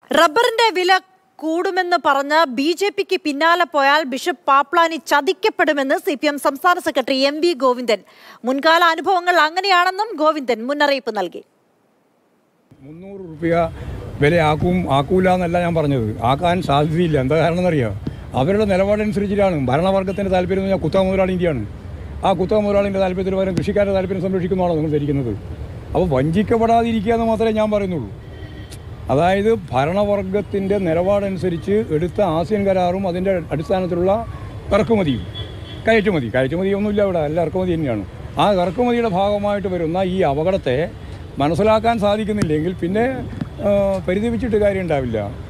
റബ്ബറിന്റെ വില കൂടുമെന്ന് പറഞ്ഞ് ബി ജെ പിക്ക് പിന്നാലെ പോയാൽ ബിഷപ്പ് പാപ്ലാനി ചതിക്കപ്പെടുമെന്ന് സി പി എം സംസ്ഥാന സെക്രട്ടറി എം വി ഗോവിന്ദൻ മുൻകാല അനുഭവങ്ങൾ അങ്ങനെയാണെന്നും ഗോവിന്ദൻ മുന്നറിയിപ്പ് നൽകി മുന്നൂറ് റുപ്യ വിലയാക്കും ആക്കൂല എന്നല്ല ഞാൻ പറഞ്ഞത് ആക്കാൻ സാധ്യതയില്ല എന്താ കാരണം എന്നറിയാം അവരുടെ നിലപാടനുസരിച്ചിട്ടാണ് ഭരണവർഗത്തിൻ്റെ താല്പര്യം എന്ന് പറഞ്ഞാൽ കുത്തക മുതലാളി ഇന്ത്യയാണ് ആ കുത്തക മുതലാളിൻ്റെ താല്പര്യത്തിന് പകരം കൃഷിക്കാരുടെ താല്പര്യം സംരക്ഷിക്കുന്നതാണോ നിങ്ങൾ ധരിക്കുന്നത് അപ്പോൾ വഞ്ചിക്കപ്പെടാതിരിക്കുക എന്ന് മാത്രമേ ഞാൻ പറയുന്നുള്ളൂ അതായത് ഭരണവർഗത്തിൻ്റെ നിലപാടനുസരിച്ച് എടുത്ത ആസിയൻ കരാറും അതിൻ്റെ അടിസ്ഥാനത്തിലുള്ള ഇറക്കുമതിയും കയറ്റുമതി കയറ്റുമതി ഒന്നുമില്ല ഇവിടെ എല്ലാം ഇറക്കുമതി തന്നെയാണ് ആ ഇറക്കുമതിയുടെ ഭാഗമായിട്ട് വരുന്ന ഈ അപകടത്തെ മനസ്സിലാക്കാൻ സാധിക്കുന്നില്ലെങ്കിൽ പിന്നെ ആ, പരിതപിച്ചിട്ട് കാര്യം ഉണ്ടാവില്ല